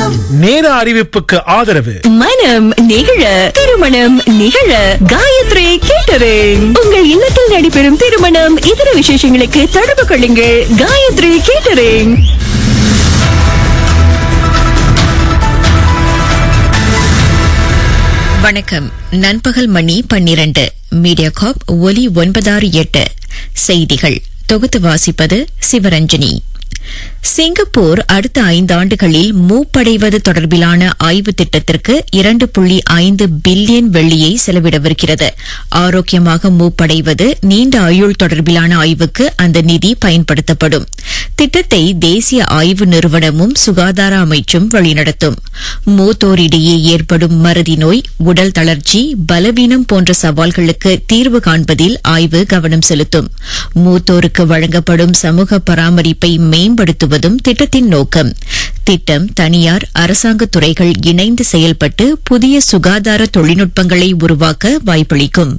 நேர அறிவிப்புக்கு ஆதரவு மனம் நிகழ திருமணம் நிகழ காயத்ரி கேட்டரிங் உங்கள் இல்லத்தில் நடைபெறும் திருமணம் இதர விசேஷங்களுக்கு தொடர்பு கொள்ளுங்கள் காயத்ரி கேட்டரிங் வணக்கம் நண்பகல் மணி பன்னிரண்டு மீடியா காப் ஒலி ஒன்பதாறு எட்டு செய்திகள் தொகுத்து வாசிப்பது சிவரஞ்சனி சிங்கப்பூர் அடுத்த ஐந்தாண்டுகளில் மூப்படைவது தொடர்பிலான ஆய்வு திட்டத்திற்கு இரண்டு புள்ளி ஐந்து பில்லியன் வெள்ளியை செலவிடவிருக்கிறது ஆரோக்கியமாக மூப்படைவது நீண்ட ஆயுள் தொடர்பிலான ஆய்வுக்கு அந்த நிதி பயன்படுத்தப்படும் திட்டத்தை தேசிய ஆய்வு நிறுவனமும் சுகாதார அமைச்சும் வழிநடத்தும் மூத்தோரிடையே ஏற்படும் மறதி நோய் உடல் தளர்ச்சி பலவீனம் போன்ற சவால்களுக்கு தீர்வு காண்பதில் ஆய்வு கவனம் செலுத்தும் மூத்தோருக்கு வழங்கப்படும் சமூக பராமரிப்பை மேம்படுத்துவதும் திட்டத்தின் நோக்கம் திட்டம் தனியார் அரசாங்க துறைகள் இணைந்து செயல்பட்டு புதிய சுகாதார தொழில்நுட்பங்களை உருவாக்க வாய்ப்பளிக்கும்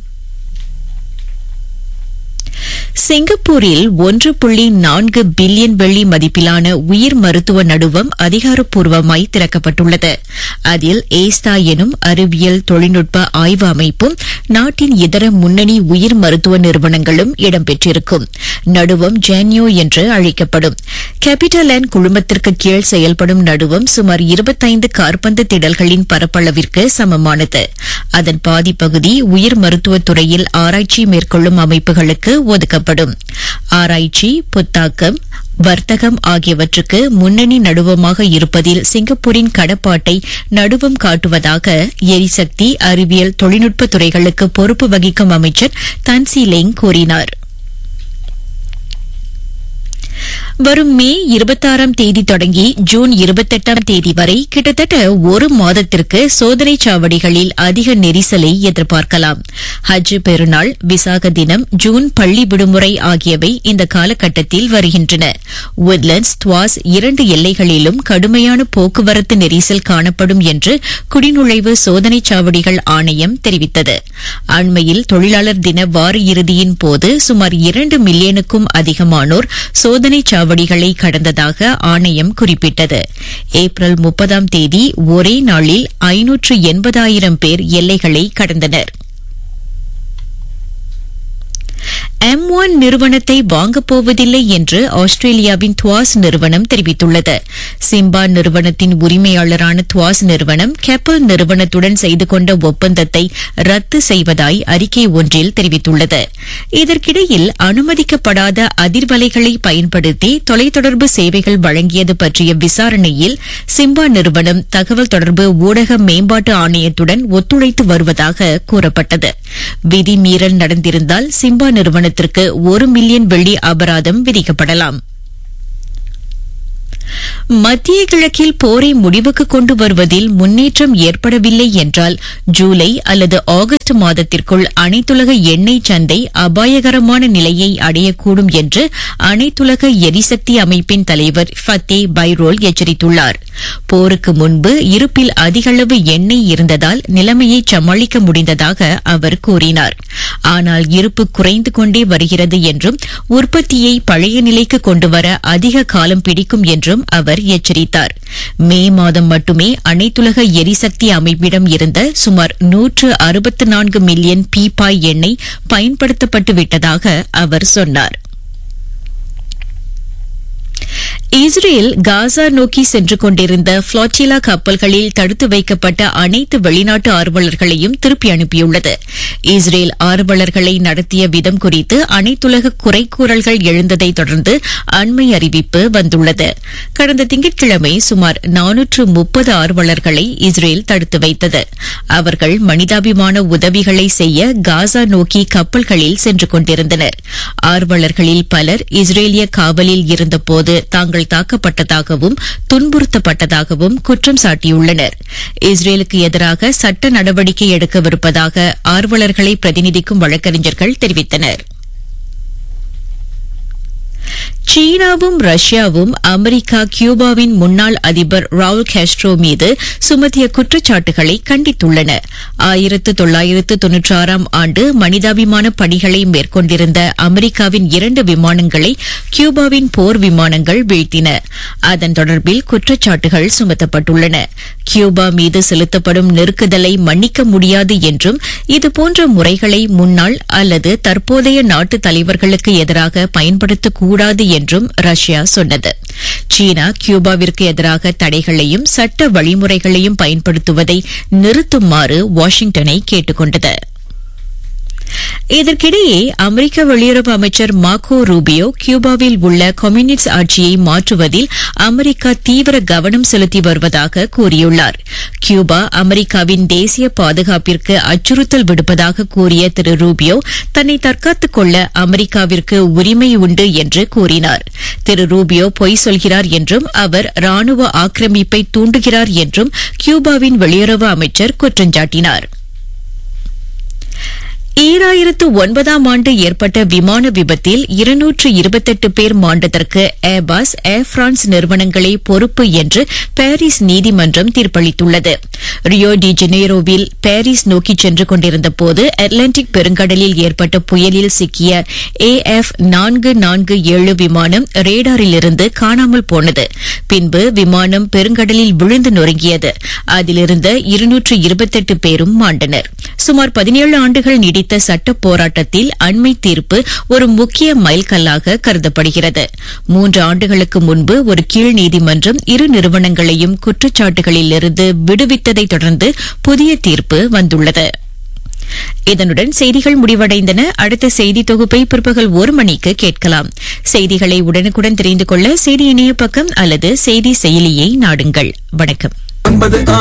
சிங்கப்பூரில் ஒன்று புள்ளி நான்கு பில்லியன் வெள்ளி மதிப்பிலான உயிர் மருத்துவ நடுவம் அதிகாரப்பூர்வமாய் திறக்கப்பட்டுள்ளது அதில் ஏஸ்தா எனும் அறிவியல் தொழில்நுட்ப ஆய்வு அமைப்பும் நாட்டின் இதர முன்னணி உயிர் மருத்துவ நிறுவனங்களும் இடம்பெற்றிருக்கும் நடுவம் ஜேன்யோ என்று அழைக்கப்படும் கேபிட்டல் அண்ட் குழுமத்திற்கு கீழ் செயல்படும் நடுவம் சுமார் இருபத்தைந்து கார்பந்து திடல்களின் பரப்பளவிற்கு சமமானது அதன் பாதி பகுதி உயிர் மருத்துவத் துறையில் ஆராய்ச்சி மேற்கொள்ளும் அமைப்புகளுக்கு ஒதுக்கப்படும் ஆராய்ச்சி புத்தாக்கம் வர்த்தகம் ஆகியவற்றுக்கு முன்னணி நடுவமாக இருப்பதில் சிங்கப்பூரின் கடப்பாட்டை நடுவம் காட்டுவதாக எரிசக்தி அறிவியல் தொழில்நுட்ப துறைகளுக்கு பொறுப்பு வகிக்கும் அமைச்சர் தன்சி லெங் கூறினார் வரும் மே இருபத்தாறாம் தேதி தொடங்கி ஜூன் இருபத்தெட்டாம் தேதி வரை கிட்டத்தட்ட ஒரு மாதத்திற்கு சோதனை சாவடிகளில் அதிக நெரிசலை எதிர்பார்க்கலாம் ஹஜ் பெருநாள் விசாக தினம் ஜூன் பள்ளி விடுமுறை ஆகியவை இந்த காலகட்டத்தில் வருகின்றன உட்லண்ட்ஸ் துவாஸ் இரண்டு எல்லைகளிலும் கடுமையான போக்குவரத்து நெரிசல் காணப்படும் என்று குடிநுழைவு சோதனை சாவடிகள் ஆணையம் தெரிவித்தது அண்மையில் தொழிலாளர் தின வார இறுதியின் போது சுமார் இரண்டு மில்லியனுக்கும் அதிகமானோர் சோதனை சாவடிகளை கடந்ததாக ஆணையம் குறிப்பிட்டது ஏப்ரல் முப்பதாம் தேதி ஒரே நாளில் ஐநூற்று எண்பதாயிரம் பேர் எல்லைகளை கடந்தனர் எம் ஒன் நிறுவனத்தை வாங்கப் போவதில்லை என்று ஆஸ்திரேலியாவின் துவாஸ் நிறுவனம் தெரிவித்துள்ளது சிம்பா நிறுவனத்தின் உரிமையாளரான துவாஸ் நிறுவனம் கெப்பல் நிறுவனத்துடன் செய்து கொண்ட ஒப்பந்தத்தை ரத்து செய்வதாய் அறிக்கை ஒன்றில் தெரிவித்துள்ளது இதற்கிடையில் அனுமதிக்கப்படாத அதிர்வலைகளை பயன்படுத்தி தொலைத்தொடர்பு சேவைகள் வழங்கியது பற்றிய விசாரணையில் சிம்பா நிறுவனம் தகவல் தொடர்பு ஊடக மேம்பாட்டு ஆணையத்துடன் ஒத்துழைத்து வருவதாக கூறப்பட்டது விதிமீறல் நடந்திருந்தால் சிம்பா நிறுவனத்திற்கு ஒரு மில்லியன் வெள்ளி அபராதம் விதிக்கப்படலாம் மத்திய கிழக்கில் போரை முடிவுக்கு கொண்டு வருவதில் முன்னேற்றம் ஏற்படவில்லை என்றால் ஜூலை அல்லது ஆகஸ்ட் மாதத்திற்குள் அனைத்துலக எண்ணெய் சந்தை அபாயகரமான நிலையை அடையக்கூடும் என்று அனைத்துலக எரிசக்தி அமைப்பின் தலைவர் ஃபத்தே பைரோல் எச்சரித்துள்ளார் போருக்கு முன்பு இருப்பில் அதிகளவு எண்ணெய் இருந்ததால் நிலைமையை சமாளிக்க முடிந்ததாக அவர் கூறினார் ஆனால் இருப்பு குறைந்து கொண்டே வருகிறது என்றும் உற்பத்தியை பழைய நிலைக்கு கொண்டுவர அதிக காலம் பிடிக்கும் என்றும் அவர் எச்சரித்தார் மே மாதம் மட்டுமே அனைத்துலக எரிசக்தி அமைப்பிடம் இருந்த சுமார் நூற்று அறுபத்து நான்கு மில்லியன் பீப்பாய் எண்ணெய் பயன்படுத்தப்பட்டு விட்டதாக அவர் சொன்னார் இஸ்ரேல் காசா நோக்கி சென்று கொண்டிருந்த புளாட்டிலா கப்பல்களில் தடுத்து வைக்கப்பட்ட அனைத்து வெளிநாட்டு ஆர்வலர்களையும் திருப்பி அனுப்பியுள்ளது இஸ்ரேல் ஆர்வலர்களை நடத்திய விதம் குறித்து அனைத்துலக குறைகூறல்கள் எழுந்ததை தொடர்ந்து அண்மை அறிவிப்பு வந்துள்ளது கடந்த திங்கட்கிழமை சுமார் நானூற்று முப்பது ஆர்வலர்களை இஸ்ரேல் தடுத்து வைத்தது அவர்கள் மனிதாபிமான உதவிகளை செய்ய காசா நோக்கி கப்பல்களில் சென்று கொண்டிருந்தனர் ஆர்வலர்களில் பலர் இஸ்ரேலிய காவலில் இருந்தபோது தாங்கள் தாக்கப்பட்டதாகவும் துன்புறுத்தப்பட்டதாகவும் குற்றம் சாட்டியுள்ளனர் இஸ்ரேலுக்கு எதிராக சட்ட நடவடிக்கை எடுக்கவிருப்பதாக ஆர்வலர்களை பிரதிநிதிக்கும் வழக்கறிஞர்கள் தெரிவித்தனர் சீனாவும் ரஷ்யாவும் அமெரிக்கா கியூபாவின் முன்னாள் அதிபர் ரவுல் கேஸ்ட்ரோ மீது சுமத்திய குற்றச்சாட்டுகளை கண்டித்துள்ளன ஆயிரத்து தொள்ளாயிரத்து தொன்னூற்றாறாம் ஆண்டு மனிதாபிமான பணிகளை மேற்கொண்டிருந்த அமெரிக்காவின் இரண்டு விமானங்களை கியூபாவின் போர் விமானங்கள் வீழ்த்தின அதன் தொடர்பில் குற்றச்சாட்டுகள் சுமத்தப்பட்டுள்ளன கியூபா மீது செலுத்தப்படும் நெருக்குதலை மன்னிக்க முடியாது என்றும் இதுபோன்ற முறைகளை முன்னாள் அல்லது தற்போதைய நாட்டு தலைவர்களுக்கு எதிராக பயன்படுத்தக்கூடாது என்றும் ரஷ்யா சொன்னது சீனா கியூபாவிற்கு எதிராக தடைகளையும் சட்ட வழிமுறைகளையும் பயன்படுத்துவதை நிறுத்துமாறு வாஷிங்டனை கேட்டுக் கொண்டது இதற்கிடையே அமெரிக்க வெளியுறவு அமைச்சர் மார்க்கோ ரூபியோ கியூபாவில் உள்ள கம்யூனிஸ்ட் ஆட்சியை மாற்றுவதில் அமெரிக்கா தீவிர கவனம் செலுத்தி வருவதாக கூறியுள்ளார் கியூபா அமெரிக்காவின் தேசிய பாதுகாப்பிற்கு அச்சுறுத்தல் விடுப்பதாக கூறிய திரு ரூபியோ தன்னை தற்காத்துக் கொள்ள அமெரிக்காவிற்கு உரிமை உண்டு என்று கூறினார் திரு ரூபியோ பொய் சொல்கிறார் என்றும் அவர் ராணுவ ஆக்கிரமிப்பை தூண்டுகிறார் என்றும் கியூபாவின் வெளியுறவு அமைச்சர் குற்றஞ்சாட்டினார் ஈராயிரத்து ஒன்பதாம் ஆண்டு ஏற்பட்ட விமான விபத்தில் இருநூற்று இருபத்தெட்டு பேர் மாண்டதற்கு ஏர்பாஸ் ஏர் பிரான்ஸ் நிறுவனங்களே பொறுப்பு என்று பாரிஸ் நீதிமன்றம் தீர்ப்பளித்துள்ளது ரியோ டி ஜெனேரோவில் பாரிஸ் நோக்கி சென்று கொண்டிருந்தபோது அட்லாண்டிக் பெருங்கடலில் ஏற்பட்ட புயலில் சிக்கிய ஏ எஃப் நான்கு நான்கு ஏழு விமானம் ரேடாரிலிருந்து காணாமல் போனது பின்பு விமானம் பெருங்கடலில் விழுந்து நொறுங்கியது அதிலிருந்த இருநூற்று இருபத்தெட்டு பேரும் மாண்டனர் சுமார் பதினேழு ஆண்டுகள் நீடித்த சட்ட போராட்டத்தில் அண்மை தீர்ப்பு ஒரு முக்கிய மைல்கல்லாக கருதப்படுகிறது மூன்று ஆண்டுகளுக்கு முன்பு ஒரு கீழ் நீதிமன்றம் இரு நிறுவனங்களையும் குற்றச்சாட்டுகளிலிருந்து விடுவித்ததை தொடர்ந்து புதிய தீர்ப்பு வந்துள்ளது இதனுடன் செய்திகள் முடிவடைந்தன அடுத்த செய்தி தொகுப்பை பிற்பகல் ஒரு மணிக்கு கேட்கலாம் செய்திகளை உடனுக்குடன் தெரிந்து கொள்ள செய்தி இணைய பக்கம் அல்லது செய்தி செயலியை நாடுங்கள் வணக்கம்